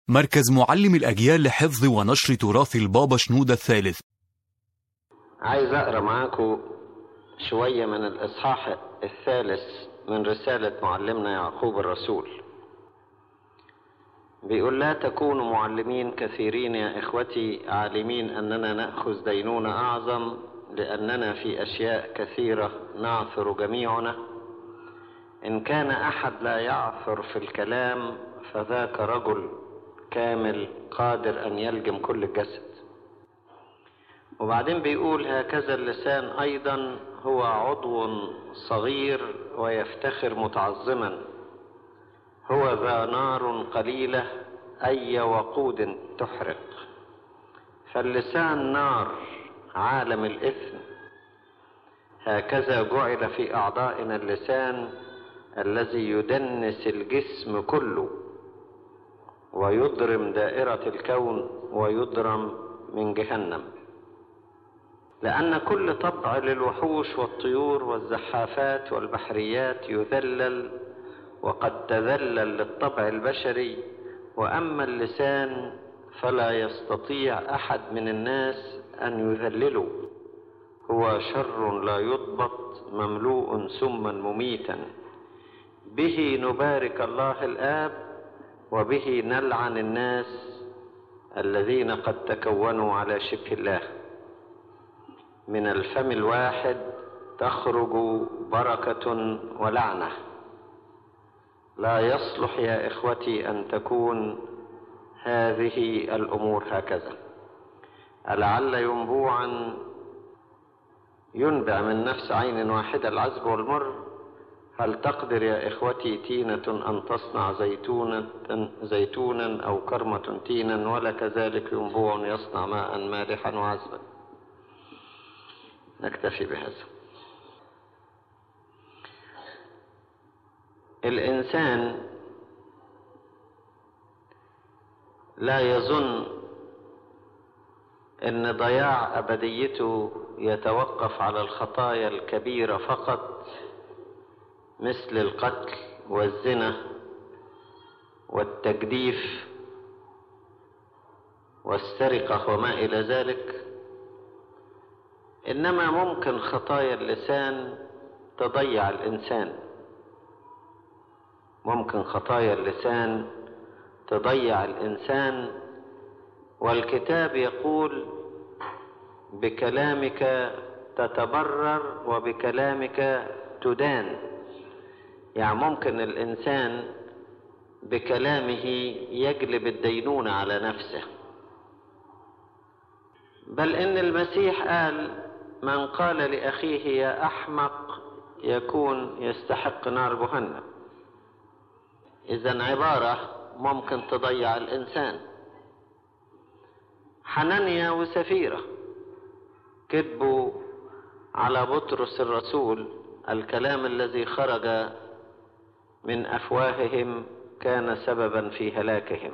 مركز معلم الأجيال لحفظ ونشر تراث البابا شنودة الثالث عايز اقرا معاكم شويه من الاصحاح الثالث من رساله معلمنا يعقوب الرسول بيقول لا تكونوا معلمين كثيرين يا اخوتي عالمين اننا ناخذ دينونه اعظم لاننا في اشياء كثيره نعثر جميعنا ان كان احد لا يعثر في الكلام فذاك رجل كامل قادر ان يلجم كل الجسد وبعدين بيقول هكذا اللسان ايضا هو عضو صغير ويفتخر متعظما هو ذا نار قليله اي وقود تحرق فاللسان نار عالم الاثم هكذا جعل في اعضائنا اللسان الذي يدنس الجسم كله ويضرم دائره الكون ويضرم من جهنم لأن كل طبع للوحوش والطيور والزحافات والبحريات يذلل وقد تذلل للطبع البشري وأما اللسان فلا يستطيع أحد من الناس أن يذلله هو شر لا يضبط مملوء سما مميتا به نبارك الله الآب وبه نلعن الناس الذين قد تكونوا على شبه الله من الفم الواحد تخرج بركة ولعنة لا يصلح يا إخوتي أن تكون هذه الأمور هكذا ألعل ينبوعا ينبع من نفس عين واحدة العذب والمر هل تقدر يا إخوتي تينة أن تصنع زيتونة زيتونا أو كرمة تينا ولا كذلك ينبوع يصنع ماء مالحا وعذبا نكتفي بهذا الانسان لا يظن ان ضياع ابديته يتوقف على الخطايا الكبيره فقط مثل القتل والزنا والتجديف والسرقه وما الى ذلك انما ممكن خطايا اللسان تضيع الانسان ممكن خطايا اللسان تضيع الانسان والكتاب يقول بكلامك تتبرر وبكلامك تدان يعني ممكن الانسان بكلامه يجلب الدينونه على نفسه بل ان المسيح قال من قال لأخيه يا أحمق يكون يستحق نار جهنم إذا عبارة ممكن تضيع الإنسان حنانيا وسفيرة كذبوا على بطرس الرسول الكلام الذي خرج من أفواههم كان سببا في هلاكهم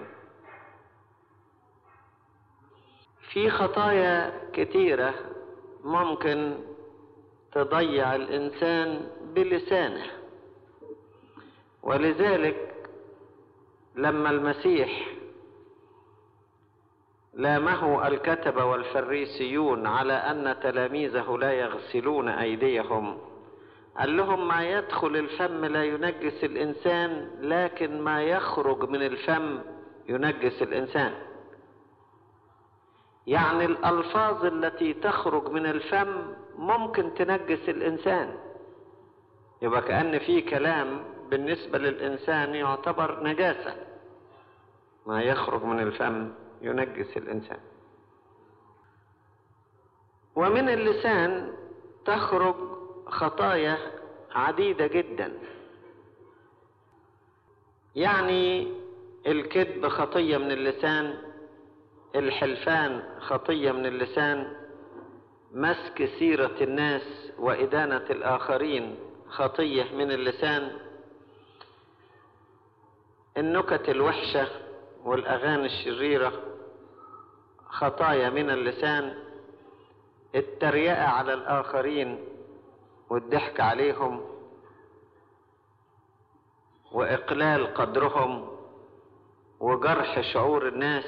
في خطايا كثيره ممكن تضيع الانسان بلسانه ولذلك لما المسيح لامه الكتبه والفريسيون على ان تلاميذه لا يغسلون ايديهم قال لهم ما يدخل الفم لا ينجس الانسان لكن ما يخرج من الفم ينجس الانسان يعني الألفاظ التي تخرج من الفم ممكن تنجس الإنسان يبقى كأن في كلام بالنسبة للإنسان يعتبر نجاسة ما يخرج من الفم ينجس الإنسان ومن اللسان تخرج خطايا عديدة جدا يعني الكذب خطية من اللسان الحلفان خطيه من اللسان مسك سيره الناس وادانه الاخرين خطيه من اللسان النكت الوحشه والاغاني الشريره خطايا من اللسان التريقه على الاخرين والضحك عليهم واقلال قدرهم وجرح شعور الناس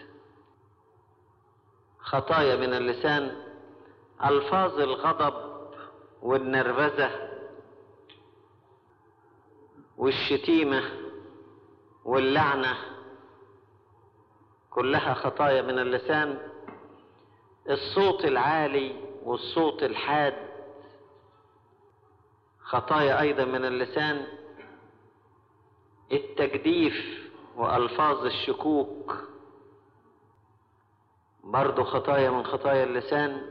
خطايا من اللسان الفاظ الغضب والنرفزه والشتيمه واللعنه كلها خطايا من اللسان الصوت العالي والصوت الحاد خطايا ايضا من اللسان التجديف والفاظ الشكوك برضو خطايا من خطايا اللسان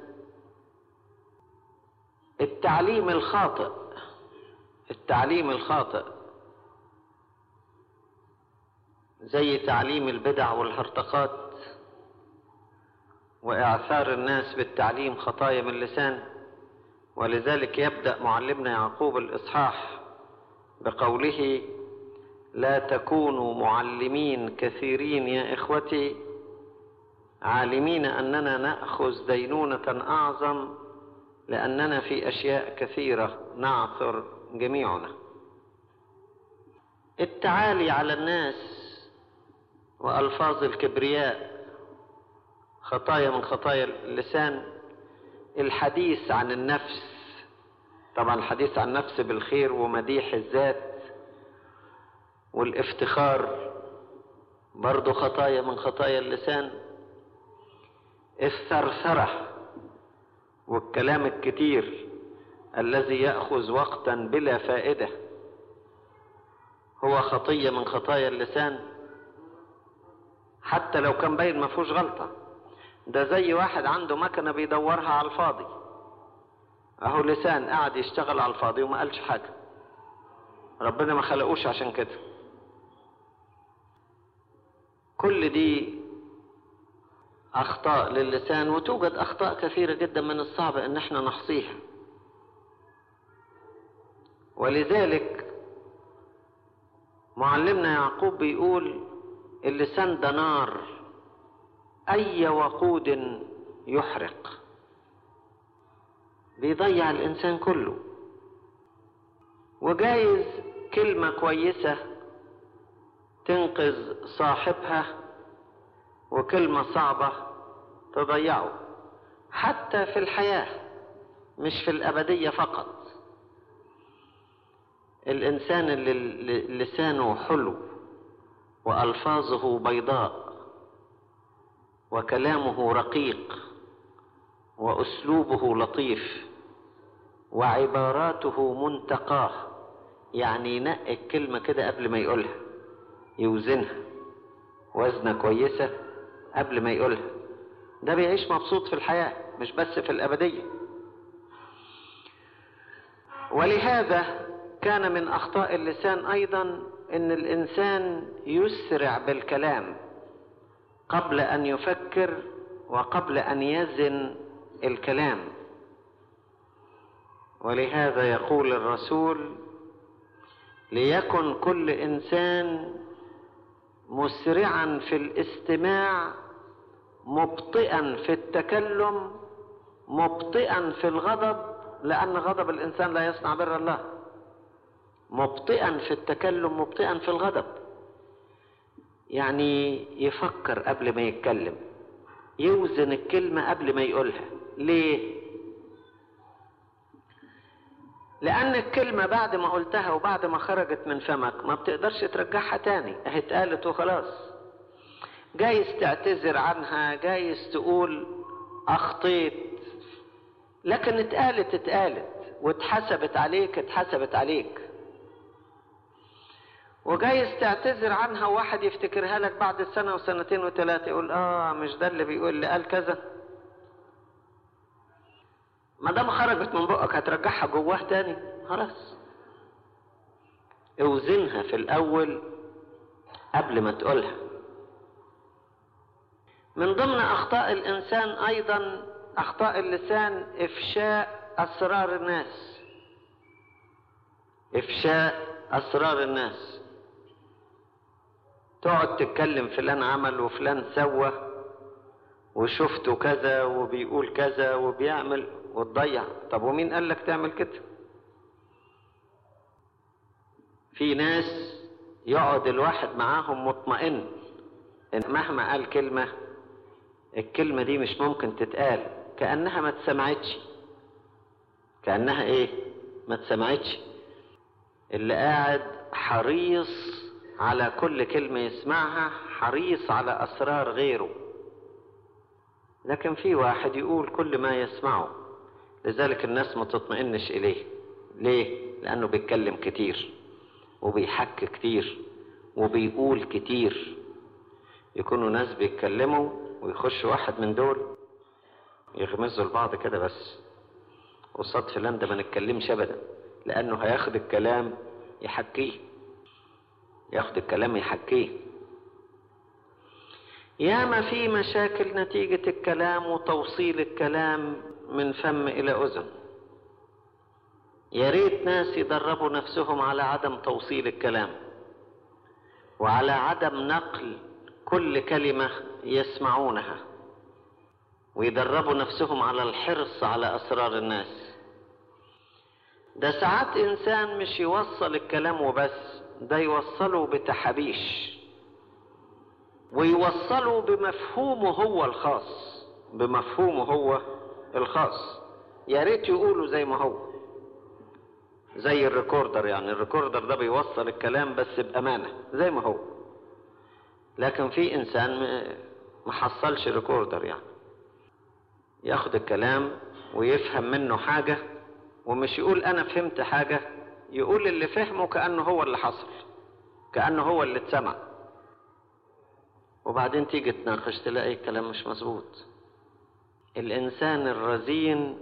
التعليم الخاطئ التعليم الخاطئ زي تعليم البدع والهرطقات واعثار الناس بالتعليم خطايا من اللسان ولذلك يبدا معلمنا يعقوب الاصحاح بقوله لا تكونوا معلمين كثيرين يا اخوتي عالمين اننا ناخذ دينونه اعظم لاننا في اشياء كثيره نعثر جميعنا التعالي على الناس والفاظ الكبرياء خطايا من خطايا اللسان الحديث عن النفس طبعا الحديث عن النفس بالخير ومديح الذات والافتخار برضو خطايا من خطايا اللسان الثرثرة والكلام الكتير الذي يأخذ وقتا بلا فائدة هو خطية من خطايا اللسان حتى لو كان باين ما فيهوش غلطة ده زي واحد عنده مكنة بيدورها على الفاضي اهو لسان قاعد يشتغل على الفاضي وما قالش حاجة ربنا ما خلقوش عشان كده كل دي اخطاء للسان وتوجد اخطاء كثيرة جدا من الصعب ان احنا نحصيها ولذلك معلمنا يعقوب بيقول اللسان ده نار اي وقود يحرق بيضيع الانسان كله وجايز كلمه كويسه تنقذ صاحبها وكلمه صعبه تضيعه حتى في الحياه مش في الابديه فقط الانسان اللي لسانه حلو والفاظه بيضاء وكلامه رقيق واسلوبه لطيف وعباراته منتقاه يعني ينقي الكلمه كده قبل ما يقولها يوزنها وزنه كويسه قبل ما يقولها ده بيعيش مبسوط في الحياه مش بس في الابديه ولهذا كان من اخطاء اللسان ايضا ان الانسان يسرع بالكلام قبل ان يفكر وقبل ان يزن الكلام ولهذا يقول الرسول ليكن كل انسان مسرعا في الاستماع مبطئا في التكلم مبطئا في الغضب لان غضب الانسان لا يصنع بر الله مبطئا في التكلم مبطئا في الغضب يعني يفكر قبل ما يتكلم يوزن الكلمة قبل ما يقولها ليه لأن الكلمة بعد ما قلتها وبعد ما خرجت من فمك ما بتقدرش ترجعها تاني اهي اتقالت وخلاص جايز تعتذر عنها جايز تقول أخطيت لكن اتقالت اتقالت واتحسبت عليك اتحسبت عليك وجايز تعتذر عنها وواحد يفتكرها لك بعد سنة وسنتين وثلاثة يقول اه مش ده اللي بيقول اللي قال كذا ما دام خرجت من بقك هترجعها جواه تاني خلاص اوزنها في الاول قبل ما تقولها من ضمن اخطاء الانسان ايضا اخطاء اللسان افشاء اسرار الناس افشاء اسرار الناس تقعد تتكلم فلان عمل وفلان سوى وشفته كذا وبيقول كذا وبيعمل وتضيع طب ومين قال لك تعمل كده في ناس يقعد الواحد معاهم مطمئن إن مهما قال كلمة الكلمة دي مش ممكن تتقال كأنها ما اتسمعتش كأنها ايه ما اتسمعتش اللي قاعد حريص على كل كلمة يسمعها حريص على أسرار غيره لكن في واحد يقول كل ما يسمعه لذلك الناس ما تطمئنش إليه ليه؟ لأنه بيتكلم كتير وبيحك كتير وبيقول كتير يكونوا ناس بيتكلموا ويخش واحد من دول يغمزوا لبعض كده بس قصاد فلان ده ما نتكلمش ابدا لانه هياخد الكلام يحكيه ياخد الكلام يحكيه ياما في مشاكل نتيجة الكلام وتوصيل الكلام من فم إلى أذن يا ريت ناس يدربوا نفسهم على عدم توصيل الكلام وعلى عدم نقل كل كلمة يسمعونها ويدربوا نفسهم على الحرص على أسرار الناس ده ساعات إنسان مش يوصل الكلام وبس ده يوصله بتحابيش ويوصله بمفهومه هو الخاص بمفهومه هو الخاص يا ريت يقولوا زي ما هو زي الريكوردر يعني الريكوردر ده بيوصل الكلام بس بأمانة زي ما هو لكن في إنسان ما حصلش ريكوردر يعني ياخد الكلام ويفهم منه حاجة ومش يقول أنا فهمت حاجة يقول اللي فهمه كأنه هو اللي حصل كأنه هو اللي اتسمع وبعدين تيجي تناقش تلاقي الكلام مش مظبوط الإنسان الرزين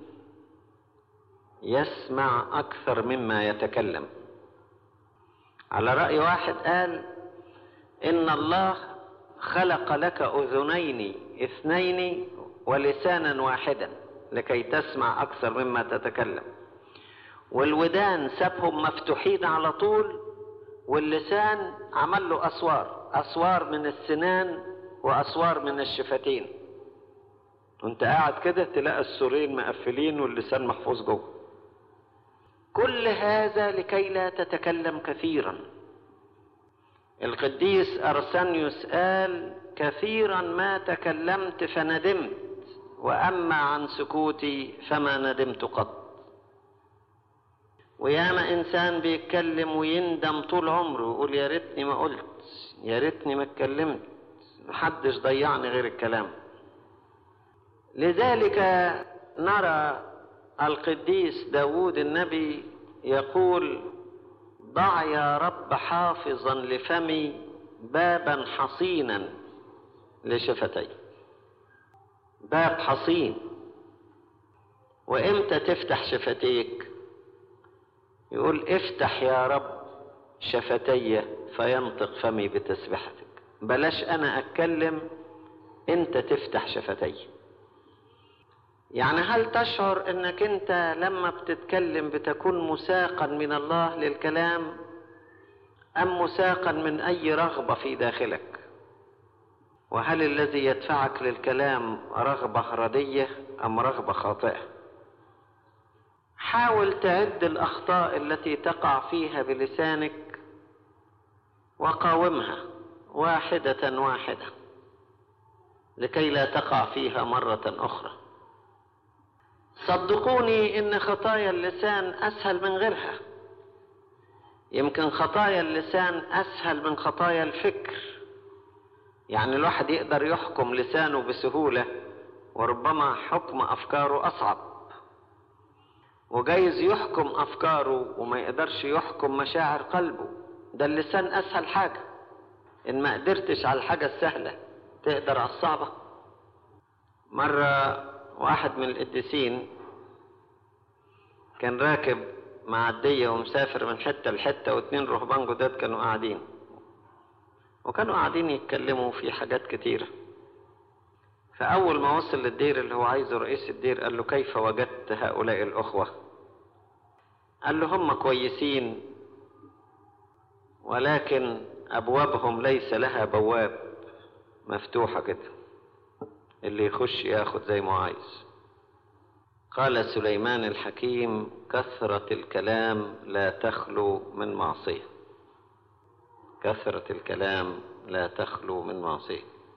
يسمع أكثر مما يتكلم على رأي واحد قال إن الله خلق لك أذنين اثنين ولسانا واحدا لكي تسمع أكثر مما تتكلم والودان سابهم مفتوحين على طول واللسان عمل له أسوار أسوار من السنان وأسوار من الشفتين وانت قاعد كده تلاقي السورين مقفلين واللسان محفوظ جوه كل هذا لكي لا تتكلم كثيرا القديس أرسنيوس قال كثيرا ما تكلمت فندمت وأما عن سكوتي فما ندمت قط وياما إنسان بيتكلم ويندم طول عمره ويقول يا ريتني ما قلت يا ريتني ما اتكلمت محدش ضيعني غير الكلام لذلك نرى القديس داود النبي يقول ضع يا رب حافظا لفمي بابا حصينا لشفتي باب حصين وامتى تفتح شفتيك يقول افتح يا رب شفتي فينطق فمي بتسبحتك بلاش انا اتكلم انت تفتح شفتي يعني هل تشعر انك انت لما بتتكلم بتكون مساقا من الله للكلام ام مساقا من اي رغبه في داخلك وهل الذي يدفعك للكلام رغبه رديه ام رغبه خاطئه حاول تعد الاخطاء التي تقع فيها بلسانك وقاومها واحده واحده لكي لا تقع فيها مره اخرى صدقوني ان خطايا اللسان اسهل من غيرها يمكن خطايا اللسان اسهل من خطايا الفكر يعني الواحد يقدر يحكم لسانه بسهولة وربما حكم افكاره اصعب وجايز يحكم افكاره وما يقدرش يحكم مشاعر قلبه ده اللسان اسهل حاجة ان ما قدرتش على الحاجة السهلة تقدر على الصعبة مرة واحد من القديسين كان راكب معدية ومسافر من حتة لحتة واتنين رهبان جداد كانوا قاعدين وكانوا قاعدين يتكلموا في حاجات كتيرة فأول ما وصل للدير اللي هو عايزه رئيس الدير قال له كيف وجدت هؤلاء الأخوة قال له هم كويسين ولكن أبوابهم ليس لها بواب مفتوحة كده اللي يخش ياخد زي ما عايز قال سليمان الحكيم كثرة الكلام لا تخلو من معصية كثرة الكلام لا تخلو من معصية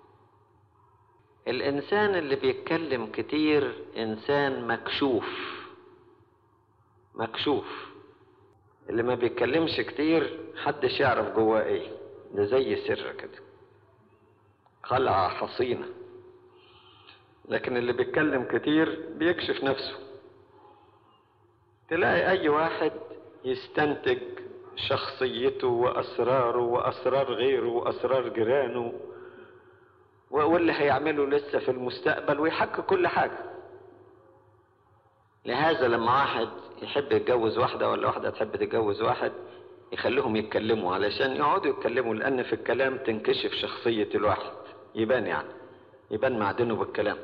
الإنسان اللي بيتكلم كتير إنسان مكشوف مكشوف اللي ما بيتكلمش كتير محدش يعرف جواه ايه ده زي سر كده قلعة حصينة لكن اللي بيتكلم كتير بيكشف نفسه تلاقي أي واحد يستنتج شخصيته وأسراره وأسرار غيره وأسرار جيرانه واللي هيعمله لسه في المستقبل ويحكي كل حاجة لهذا لما واحد يحب يتجوز واحدة ولا واحدة تحب تتجوز واحد يخليهم يتكلموا علشان يقعدوا يتكلموا لأن في الكلام تنكشف شخصية الواحد يبان يعني يبان معدنه بالكلام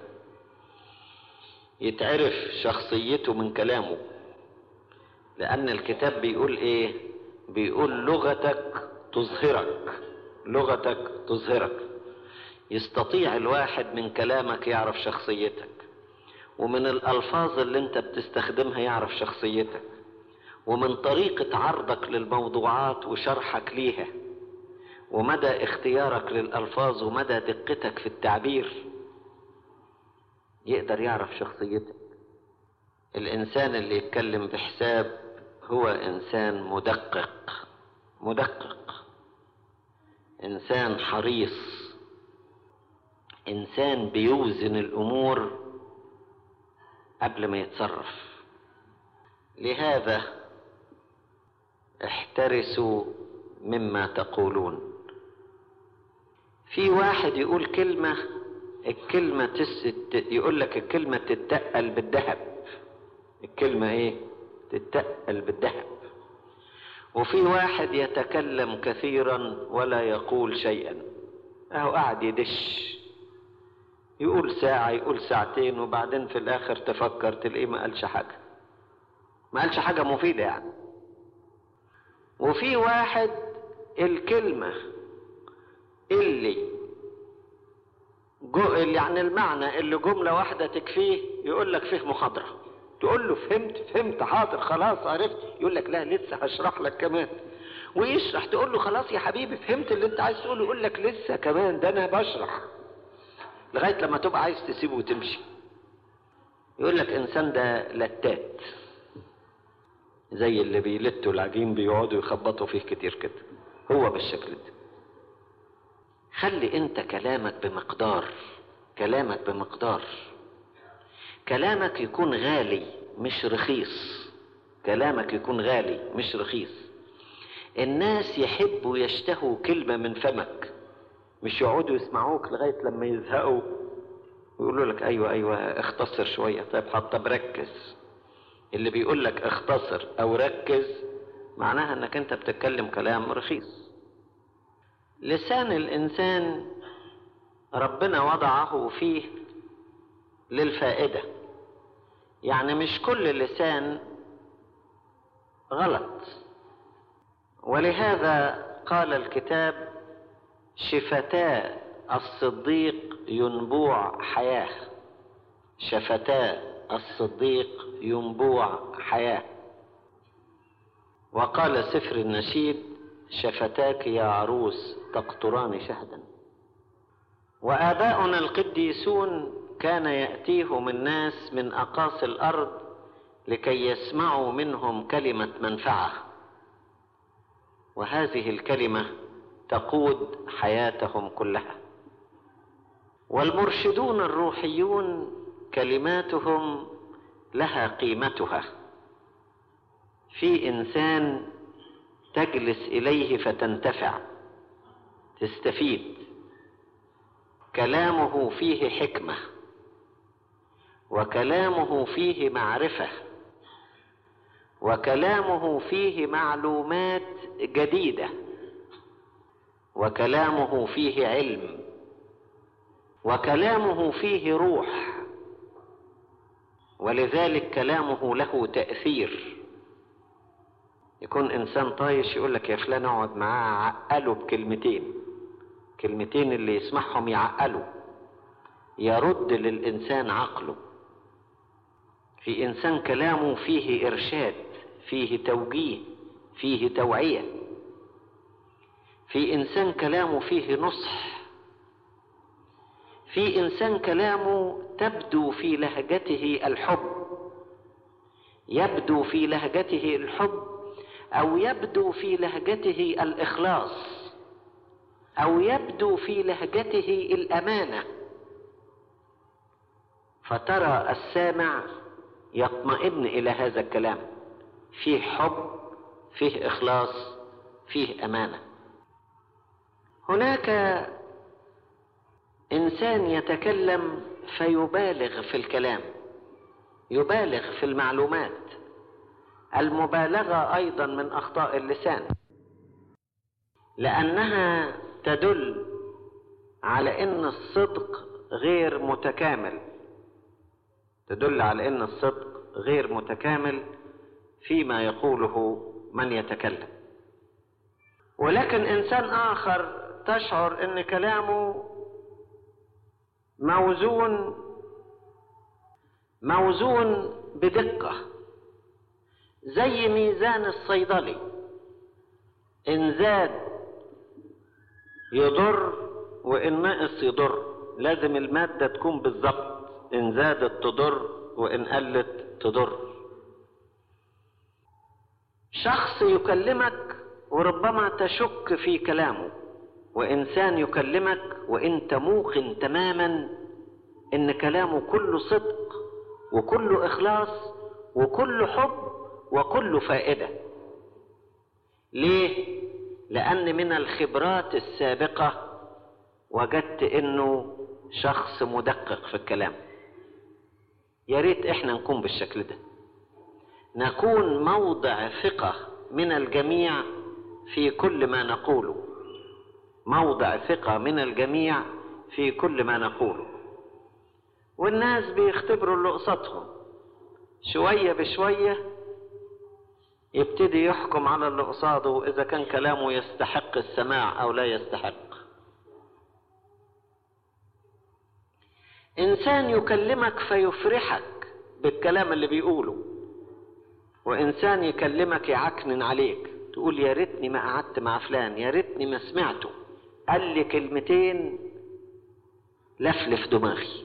يتعرف شخصيته من كلامه لأن الكتاب بيقول إيه بيقول لغتك تظهرك لغتك تظهرك يستطيع الواحد من كلامك يعرف شخصيتك ومن الألفاظ اللي انت بتستخدمها يعرف شخصيتك ومن طريقة عرضك للموضوعات وشرحك ليها ومدى اختيارك للألفاظ ومدى دقتك في التعبير يقدر يعرف شخصيتك الإنسان اللي يتكلم بحساب هو إنسان مدقق مدقق إنسان حريص إنسان بيوزن الأمور قبل ما يتصرف لهذا احترسوا مما تقولون في واحد يقول كلمة الكلمة تس... يقول لك الكلمة تتقل بالذهب الكلمة ايه تتقل بالذهب وفي واحد يتكلم كثيرا ولا يقول شيئا اهو قاعد يدش يقول ساعة يقول ساعتين وبعدين في الآخر تفكر تلاقيه ما قالش حاجة ما قالش حاجة مفيدة يعني وفي واحد الكلمة اللي جو يعني المعنى اللي جملة واحدة تكفيه يقول لك فيه محاضرة تقول له فهمت فهمت حاضر خلاص عرفت يقول لك لا لسه هشرح لك كمان ويشرح تقول له خلاص يا حبيبي فهمت اللي انت عايز تقوله يقول لك لسه كمان ده انا بشرح لغاية لما تبقى عايز تسيبه وتمشي يقول لك انسان ده لتات زي اللي بيلتوا العجين بيقعدوا يخبطوا فيه كتير كده هو بالشكل ده خلي انت كلامك بمقدار كلامك بمقدار كلامك يكون غالي مش رخيص كلامك يكون غالي مش رخيص الناس يحبوا يشتهوا كلمة من فمك مش يقعدوا يسمعوك لغاية لما يزهقوا ويقولوا لك ايوه ايوه اختصر شوية طيب حتى بركز اللي بيقول لك اختصر او ركز معناها انك انت بتتكلم كلام رخيص لسان الانسان ربنا وضعه فيه للفائدة يعني مش كل لسان غلط ولهذا قال الكتاب شفتا الصديق ينبوع حياة شفتا الصديق ينبوع حياة وقال سفر النشيد شفتاك يا عروس تقطران شهدا وآباؤنا القديسون كان يأتيهم الناس من أقاصي الأرض لكي يسمعوا منهم كلمة منفعة وهذه الكلمة تقود حياتهم كلها والمرشدون الروحيون كلماتهم لها قيمتها في انسان تجلس اليه فتنتفع تستفيد كلامه فيه حكمه وكلامه فيه معرفه وكلامه فيه معلومات جديده وكلامه فيه علم وكلامه فيه روح ولذلك كلامه له تأثير يكون إنسان طايش يقول لك يا فلان اقعد معاه عقله بكلمتين كلمتين اللي يسمعهم يعقلوا يرد للإنسان عقله في إنسان كلامه فيه إرشاد فيه توجيه فيه توعية في إنسان كلامه فيه نصح في انسان كلامه تبدو في لهجته الحب يبدو في لهجته الحب او يبدو في لهجته الاخلاص او يبدو في لهجته الامانه فترى السامع يطمئن الى هذا الكلام فيه حب فيه اخلاص فيه امانه هناك انسان يتكلم فيبالغ في الكلام يبالغ في المعلومات المبالغه ايضا من اخطاء اللسان لانها تدل على ان الصدق غير متكامل تدل على ان الصدق غير متكامل فيما يقوله من يتكلم ولكن انسان اخر تشعر ان كلامه موزون موزون بدقه زي ميزان الصيدلي ان زاد يضر وان نقص يضر لازم الماده تكون بالظبط ان زادت تضر وان قلت تضر شخص يكلمك وربما تشك في كلامه وانسان يكلمك وانت موقن تماما ان كلامه كله صدق وكله اخلاص وكله حب وكله فائده ليه لان من الخبرات السابقه وجدت انه شخص مدقق في الكلام يا ريت احنا نكون بالشكل ده نكون موضع ثقه من الجميع في كل ما نقوله موضع ثقه من الجميع في كل ما نقوله والناس بيختبروا اللي قصادهم شويه بشويه يبتدي يحكم على اللي قصاده اذا كان كلامه يستحق السماع او لا يستحق انسان يكلمك فيفرحك بالكلام اللي بيقوله وانسان يكلمك يعكنن عليك تقول يا ريتني ما قعدت مع فلان يا ريتني ما سمعته قال لي كلمتين لفلف دماغي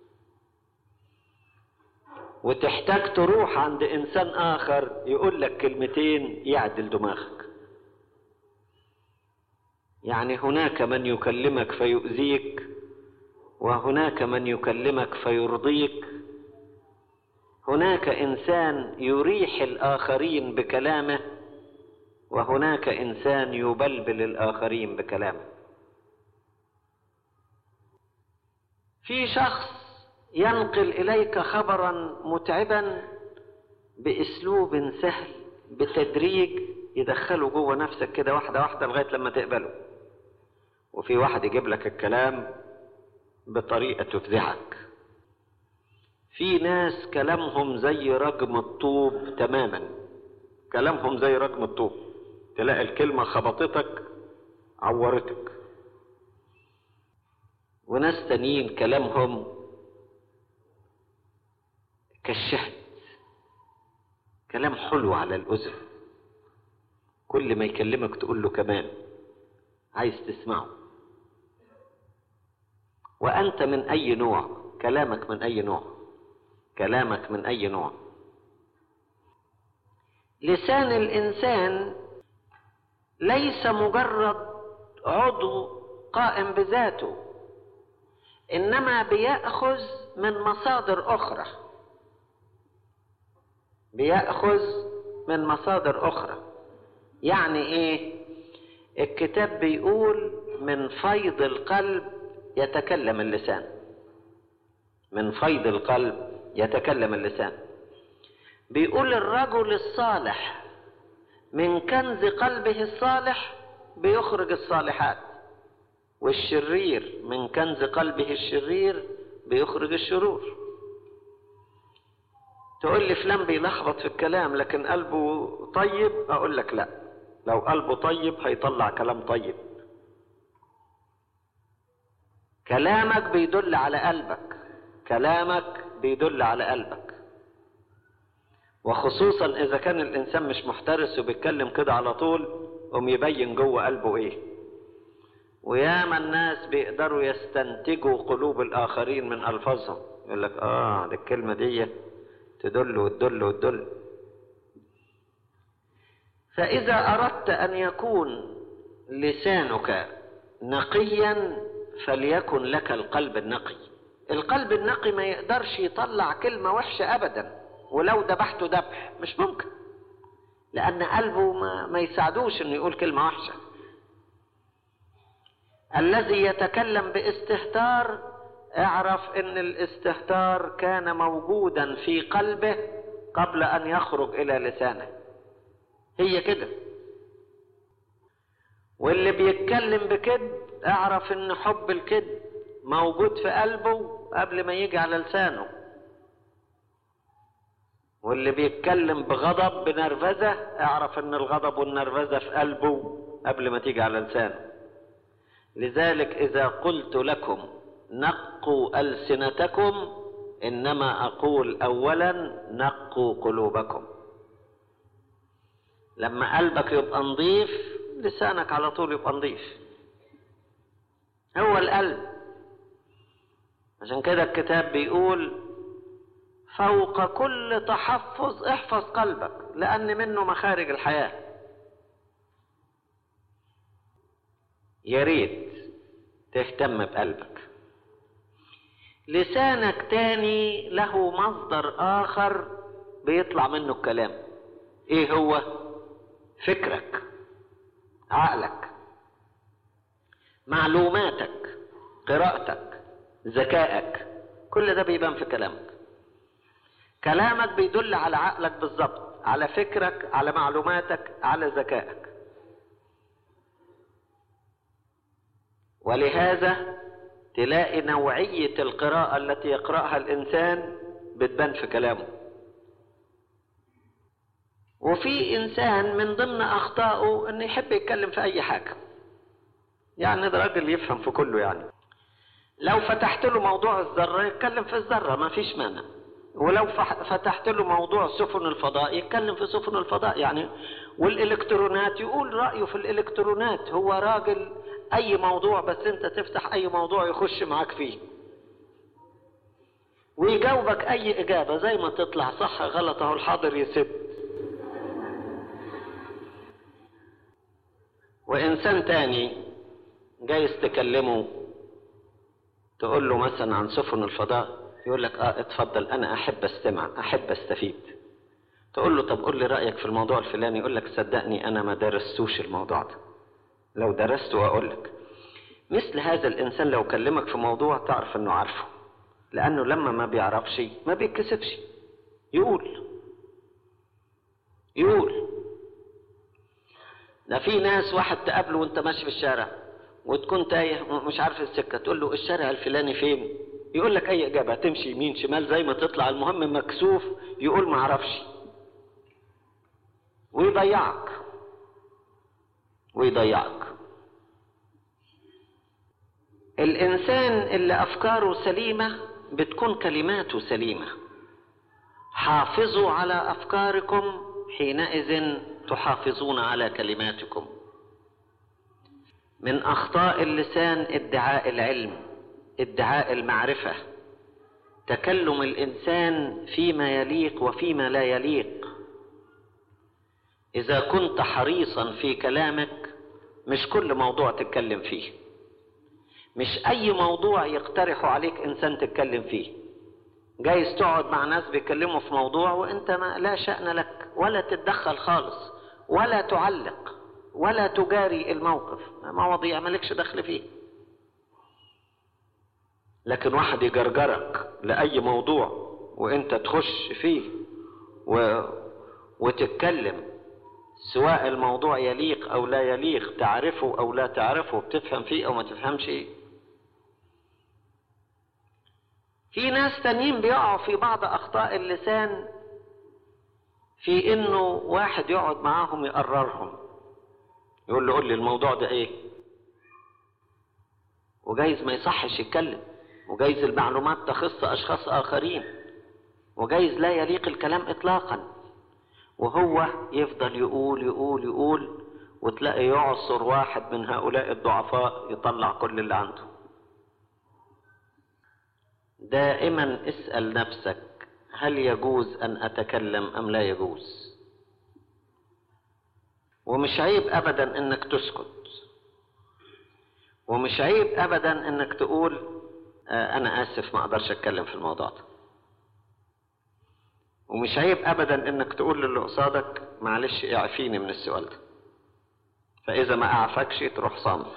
وتحتاج تروح عند انسان اخر يقول لك كلمتين يعدل دماغك يعني هناك من يكلمك فيؤذيك وهناك من يكلمك فيرضيك هناك انسان يريح الاخرين بكلامه وهناك انسان يبلبل الاخرين بكلامه في شخص ينقل اليك خبرا متعبا باسلوب سهل بتدريج يدخله جوه نفسك كده واحده واحده لغايه لما تقبله وفي واحد يجيب لك الكلام بطريقه تفزعك في ناس كلامهم زي رجم الطوب تماما كلامهم زي رجم الطوب تلاقي الكلمه خبطتك عورتك وناس تانيين كلامهم كالشهد كلام حلو على الأذن كل ما يكلمك تقول له كمان عايز تسمعه وأنت من أي نوع كلامك من أي نوع كلامك من أي نوع لسان الإنسان ليس مجرد عضو قائم بذاته إنما بيأخذ من مصادر أخرى بيأخذ من مصادر أخرى يعني إيه؟ الكتاب بيقول من فيض القلب يتكلم اللسان من فيض القلب يتكلم اللسان بيقول الرجل الصالح من كنز قلبه الصالح بيخرج الصالحات والشرير من كنز قلبه الشرير بيخرج الشرور تقول لي فلان بيلخبط في الكلام لكن قلبه طيب اقول لك لا لو قلبه طيب هيطلع كلام طيب كلامك بيدل على قلبك كلامك بيدل على قلبك وخصوصا اذا كان الانسان مش محترس وبيتكلم كده على طول قوم يبين جوه قلبه ايه وياما الناس بيقدروا يستنتجوا قلوب الآخرين من ألفاظهم يقول لك آه دي الكلمة دي تدل وتدل وتدل فإذا أردت أن يكون لسانك نقيا فليكن لك القلب النقي القلب النقي ما يقدرش يطلع كلمة وحشة أبدا ولو ذبحته ذبح مش ممكن لأن قلبه ما, ما يساعدوش إنه يقول كلمة وحشة الذي يتكلم باستهتار اعرف ان الاستهتار كان موجودا في قلبه قبل ان يخرج الى لسانه هي كده واللي بيتكلم بكذب اعرف ان حب الكذب موجود في قلبه قبل ما يجي على لسانه واللي بيتكلم بغضب بنرفزة اعرف ان الغضب والنرفزة في قلبه قبل ما تيجي على لسانه لذلك اذا قلت لكم نقوا السنتكم انما اقول اولا نقوا قلوبكم لما قلبك يبقى نظيف لسانك على طول يبقى نظيف هو القلب عشان كده الكتاب بيقول فوق كل تحفظ احفظ قلبك لان منه مخارج الحياه يا ريت تهتم بقلبك لسانك تاني له مصدر اخر بيطلع منه الكلام ايه هو فكرك عقلك معلوماتك قراءتك ذكائك كل ده بيبان في كلامك كلامك بيدل على عقلك بالظبط على فكرك على معلوماتك على ذكائك ولهذا تلاقي نوعية القراءة التي يقرأها الإنسان بتبان في كلامه وفي إنسان من ضمن أخطائه إنه يحب يتكلم في أي حاجة يعني ده راجل يفهم في كله يعني لو فتحت له موضوع الذرة يتكلم في الذرة ما فيش مانع ولو فتحت له موضوع سفن الفضاء يتكلم في سفن الفضاء يعني والإلكترونات يقول رأيه في الإلكترونات هو راجل اي موضوع بس انت تفتح اي موضوع يخش معاك فيه ويجاوبك اي اجابه زي ما تطلع صح غلط اهو الحاضر يسد وانسان تاني جايز تكلمه تقول له مثلا عن سفن الفضاء يقول لك اه اتفضل انا احب استمع احب استفيد تقول له طب قول لي رايك في الموضوع الفلاني يقول لك صدقني انا ما درستوش الموضوع ده لو درسته أقول لك مثل هذا الإنسان لو كلمك في موضوع تعرف أنه عارفه لأنه لما ما بيعرفش ما بيتكسفش يقول يقول ده في ناس واحد تقابله وانت ماشي في الشارع وتكون تايه مش عارف السكه تقول له الشارع الفلاني فين يقول لك اي اجابه تمشي يمين شمال زي ما تطلع المهم مكسوف يقول ما اعرفش ويضيعك ويضيعك الانسان اللي افكاره سليمه بتكون كلماته سليمه حافظوا على افكاركم حينئذ تحافظون على كلماتكم من اخطاء اللسان ادعاء العلم ادعاء المعرفه تكلم الانسان فيما يليق وفيما لا يليق اذا كنت حريصا في كلامك مش كل موضوع تتكلم فيه مش اي موضوع يقترح عليك انسان تتكلم فيه جايز تقعد مع ناس بيتكلموا في موضوع وانت ما لا شأن لك ولا تتدخل خالص ولا تعلق ولا تجاري الموقف مواضيع مالكش دخل فيه لكن واحد يجرجرك لأي موضوع وانت تخش فيه و... وتتكلم سواء الموضوع يليق او لا يليق تعرفه او لا تعرفه بتفهم فيه او ما تفهمش في ناس تانيين بيقعوا في بعض اخطاء اللسان في انه واحد يقعد معاهم يقررهم يقول له قول لي الموضوع ده ايه وجايز ما يصحش يتكلم وجايز المعلومات تخص اشخاص اخرين وجايز لا يليق الكلام اطلاقا وهو يفضل يقول يقول يقول وتلاقي يعصر واحد من هؤلاء الضعفاء يطلع كل اللي عنده دائما اسأل نفسك هل يجوز أن أتكلم أم لا يجوز ومش عيب أبدا أنك تسكت ومش عيب أبدا أنك تقول آه أنا آسف ما أقدرش أتكلم في الموضوع ده ومش عيب أبدا أنك تقول للي قصادك معلش اعفيني من السؤال ده فإذا ما أعفكش تروح صامت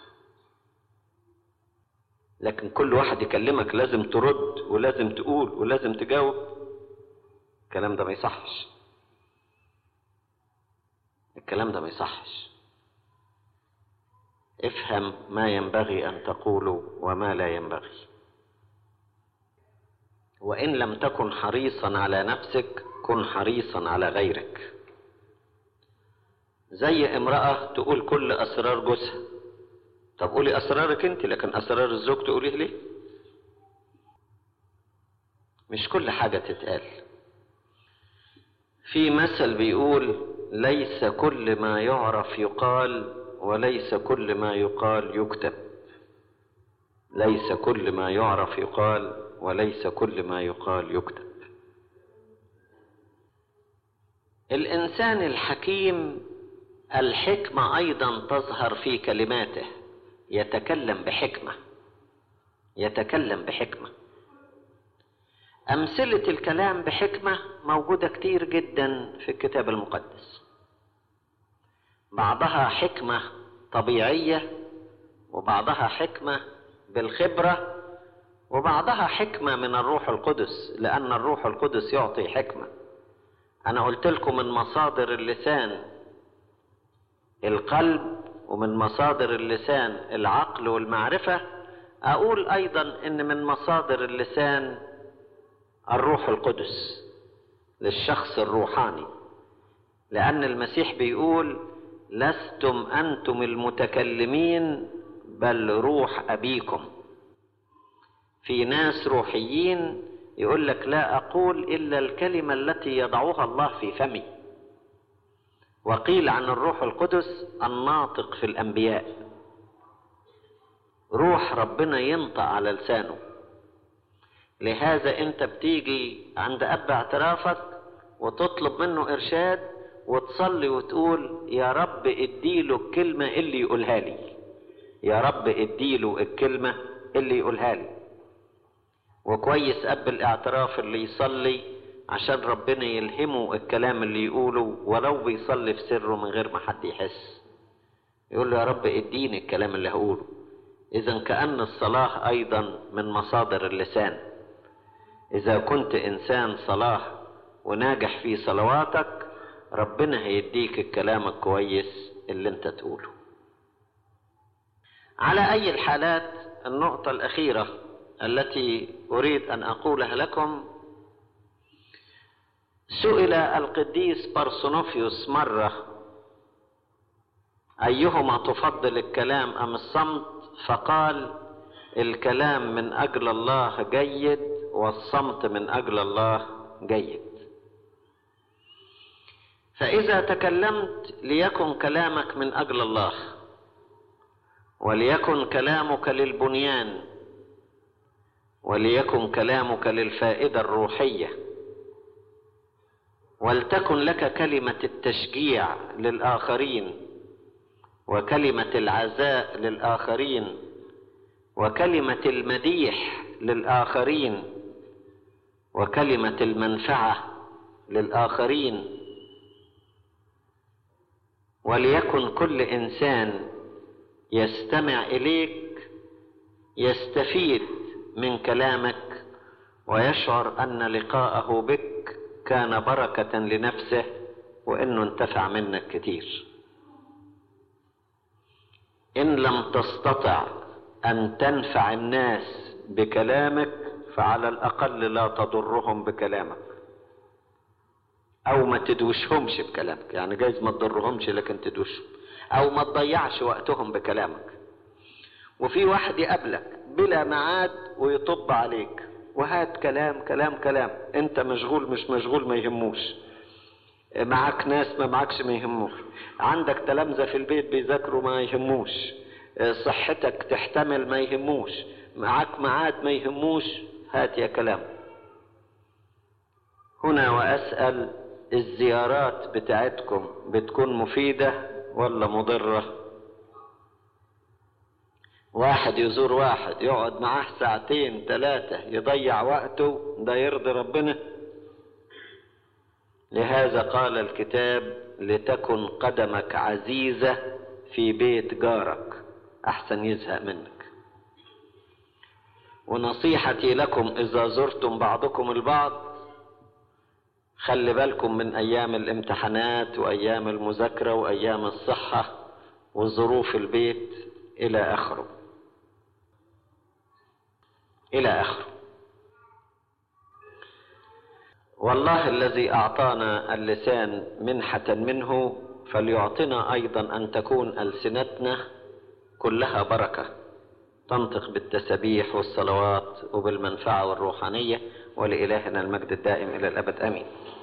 لكن كل واحد يكلمك لازم ترد ولازم تقول ولازم تجاوب الكلام ده ما يصحش الكلام ده ما يصحش افهم ما ينبغي ان تقوله وما لا ينبغي وان لم تكن حريصا على نفسك كن حريصا على غيرك زي امراه تقول كل اسرار جوزها طب قولي اسرارك انت لكن اسرار الزوج تقوليه ليه مش كل حاجه تتقال في مثل بيقول ليس كل ما يعرف يقال وليس كل ما يقال يكتب ليس كل ما يعرف يقال وليس كل ما يقال يكتب الانسان الحكيم الحكمه ايضا تظهر في كلماته يتكلم بحكمه يتكلم بحكمه امثله الكلام بحكمه موجوده كتير جدا في الكتاب المقدس بعضها حكمه طبيعيه وبعضها حكمه بالخبره وبعضها حكمه من الروح القدس لان الروح القدس يعطي حكمه انا قلت لكم من مصادر اللسان القلب ومن مصادر اللسان العقل والمعرفه اقول ايضا ان من مصادر اللسان الروح القدس للشخص الروحاني لان المسيح بيقول لستم انتم المتكلمين بل روح ابيكم في ناس روحيين يقول لك لا اقول الا الكلمه التي يضعها الله في فمي وقيل عن الروح القدس الناطق في الانبياء روح ربنا ينطق على لسانه لهذا انت بتيجي عند اب اعترافك وتطلب منه ارشاد وتصلي وتقول يا رب اديله الكلمة اللي يقولها لي يا رب اديله الكلمة اللي يقولها لي وكويس اب الاعتراف اللي يصلي عشان ربنا يلهمه الكلام اللي يقوله ولو بيصلي في سره من غير ما حد يحس يقول له يا رب اديني الكلام اللي هقوله اذا كأن الصلاة ايضا من مصادر اللسان إذا كنت إنسان صلاح وناجح في صلواتك ربنا هيديك الكلام الكويس اللي أنت تقوله. على أي الحالات النقطة الأخيرة التي أريد أن أقولها لكم سئل القديس بارسونوفيوس مرة أيهما تفضل الكلام أم الصمت فقال الكلام من أجل الله جيد والصمت من اجل الله جيد فاذا تكلمت ليكن كلامك من اجل الله وليكن كلامك للبنيان وليكن كلامك للفائده الروحيه ولتكن لك كلمه التشجيع للاخرين وكلمه العزاء للاخرين وكلمه المديح للاخرين وكلمة المنفعة للآخرين وليكن كل إنسان يستمع إليك يستفيد من كلامك ويشعر أن لقاءه بك كان بركة لنفسه وإنه انتفع منك كتير إن لم تستطع أن تنفع الناس بكلامك فعلى الأقل لا تضرهم بكلامك أو ما تدوشهمش بكلامك يعني جايز ما تضرهمش لكن تدوشهم أو ما تضيعش وقتهم بكلامك وفي واحد يقابلك بلا ميعاد ويطب عليك وهات كلام كلام كلام انت مشغول مش مشغول ما يهموش معاك ناس ما معكش ما يهموش عندك تلامذة في البيت بيذاكروا ما يهموش صحتك تحتمل ما يهموش معاك معاد ما يهموش هات يا كلام هنا وأسأل الزيارات بتاعتكم بتكون مفيدة ولا مضرة واحد يزور واحد يقعد معاه ساعتين ثلاثة يضيع وقته ده يرضي ربنا لهذا قال الكتاب لتكن قدمك عزيزة في بيت جارك أحسن يزهق منك ونصيحتي لكم إذا زرتم بعضكم البعض خلي بالكم من أيام الامتحانات وأيام المذاكرة وأيام الصحة وظروف البيت إلى آخره إلى آخره والله الذي أعطانا اللسان منحة منه فليعطنا أيضا أن تكون ألسنتنا كلها بركة تنطق بالتسبيح والصلوات وبالمنفعة والروحانية ولإلهنا المجد الدائم إلى الأبد آمين